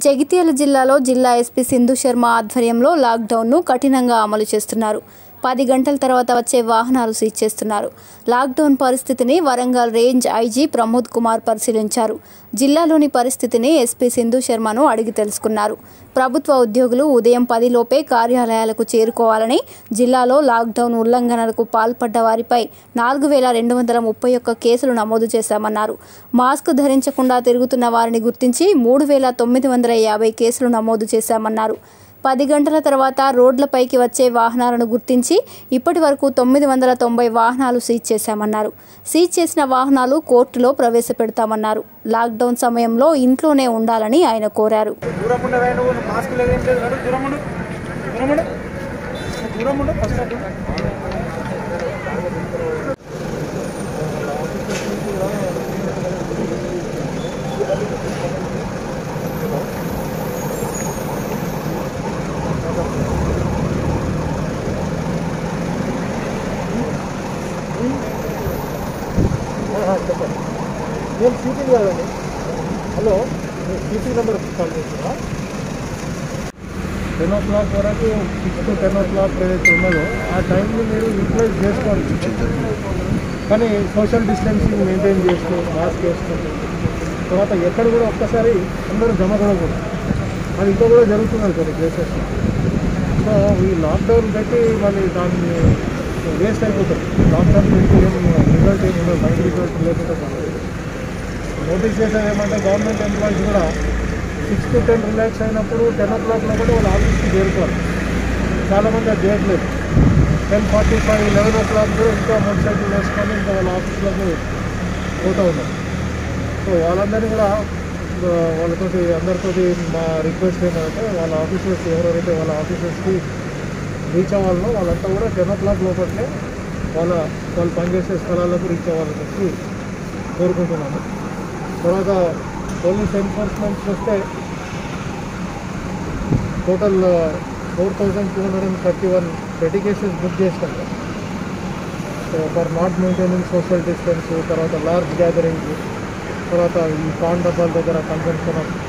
జగిత్యాల జిల్లాలో జిల్లా ఎస్పీ సింధు శర్మ ఆధ్వర్యంలో లాక్డౌన్ను కఠినంగా అమలు చేస్తున్నారు పది గంటల తర్వాత వచ్చే వాహనాలు సీజ్ చేస్తున్నారు లాక్డౌన్ పరిస్థితిని వరంగల్ రేంజ్ ఐజీ ప్రమోద్ కుమార్ పరిశీలించారు జిల్లాలోని పరిస్థితిని ఎస్పీ సింధు శర్మను అడిగి తెలుసుకున్నారు ప్రభుత్వ ఉద్యోగులు ఉదయం పదిలోపే కార్యాలయాలకు చేరుకోవాలని జిల్లాలో లాక్డౌన్ ఉల్లంఘనలకు పాల్పడ్డ వారిపై నాలుగు వేల రెండు వందల ముప్పై ఒక్క కేసులు నమోదు చేశామన్నారు మాస్క్ ధరించకుండా తిరుగుతున్న వారిని గుర్తించి మూడు వేల తొమ్మిది వందల యాభై కేసులు నమోదు చేశామన్నారు పది గంటల తర్వాత రోడ్లపైకి వచ్చే వాహనాలను గుర్తించి ఇప్పటి వరకు తొమ్మిది వందల తొంభై వాహనాలు సీజ్ చేశామన్నారు సీజ్ చేసిన వాహనాలు కోర్టులో ప్రవేశపెడతామన్నారు లాక్డౌన్ సమయంలో ఇంట్లోనే ఉండాలని ఆయన కోరారు దూరం ఉండవే నువ్వు మాస్క్ లేదు ఏం లేదు నడు దూరం ఉండు దూరం ఉండు దూరం ఉండు ఫస్ట్ అటు. చెప్పండి నేను సీటింగ్ కదండి హలో మీరు సీటీ నెంబర్ కాల్ చేస్తున్నా టెన్ ఓ క్లాక్ వరకు six to ten o'clock ఏదైతే ఉన్నదో ఆ టైంని మీరు యూటిలైజ్ చేసుకోవాలి కానీ సోషల్ డిస్టెన్సింగ్ మెయింటైన్ చేస్తూ మాస్క్ వేసుకుంటూ తర్వాత ఎక్కడ కూడా ఒక్కసారి అందరూ జమ కలగకూడదు అది ఇంకా కూడా జరుగుతున్నది కొన్ని ప్లేసెస్ సో ఈ లాక్డౌన్ పెట్టి మళ్ళీ దాన్ని వేస్ట్ అయిపోతుంది లాక్డౌన్ పెట్టి ఏం రిజల్ట్ ఏమి ఉండదు మైండ్ రిజల్ట్ లేకుండా పోతుంది. నోటీస్ చేసేది ఏమంటే గవర్నమెంట్ ఎంప్లాయీస్ కూడా సిక్స్ టు టెన్ రిలాక్స్ అయినప్పుడు టెన్ ఓ క్లాక్లో కూడా వాళ్ళ ఆఫీస్కి చేరుకోవాలి చాలామంది అది చేయట్లేదు ten forty five eleven o'clock కూడా ఇంకా మోటార్ సైకిల్ వేసుకొని ఇంకా వాళ్ళ ఆఫీస్లోకి పోతూ ఉన్నారు సో వాళ్ళందరినీ కూడా ఆ, వాళ్ళతోటి అందరితోటి మా రిక్వెస్ట్ ఏంటంటే వాళ్ళ ఆఫీసర్స్ ఎవరెవరైతే వాళ్ళ ఆఫీసర్స్కి రీచ్ అవ్వాలనో వాళ్ళంతా కూడా టెన్ ఓ క్లాక్ లోపలే వాళ్ళ వాళ్ళు పనిచేసే స్థలాలకు రీచ్ అవ్వాలని చెప్పి కోరుకుంటున్నాను తర్వాత పోలీస్ ఎన్ఫోర్స్మెంట్ వస్తే total four thousand two hundred and thirty one పెట్టి కేసెస్ బుక్ చేసినాం so for not maintaining social distance తర్వాత లార్జ్ గ్యాదరింగ్ తర్వాత ఈ పాన్ డబ్బాల దగ్గర కన్సంప్షన్ ఆఫ్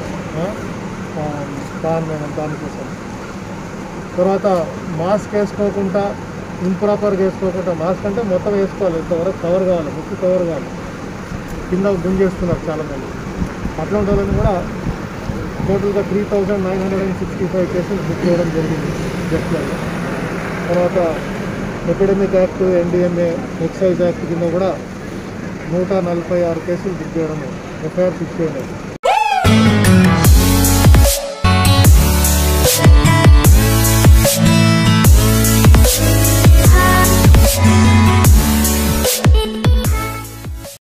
పాన్ దానికోసం తర్వాత మాస్క్ వేసుకోకుండా ఇంప్రాపర్గా వేసుకోకుండా మాస్క్ అంటే మొత్తం వేసుకోవాలి ఇంతవరకు కవర్ కావాలి ముక్కు కవర్ కావాలి కింద గుంజేస్తున్నారు చాలామంది అట్లాంటి వాళ్ళని కూడా టోటల్గా three thousand nine hundred and sixty five cases book చేయడం జరిగింది జస్ట్లలో తర్వాత epidemic act NDMA excise act కింద కూడా నూట నలభై ఆరు కేసులు బుక్ చేయడం ఎఫ్ఐఆర్ ఫిక్స్ చేయడం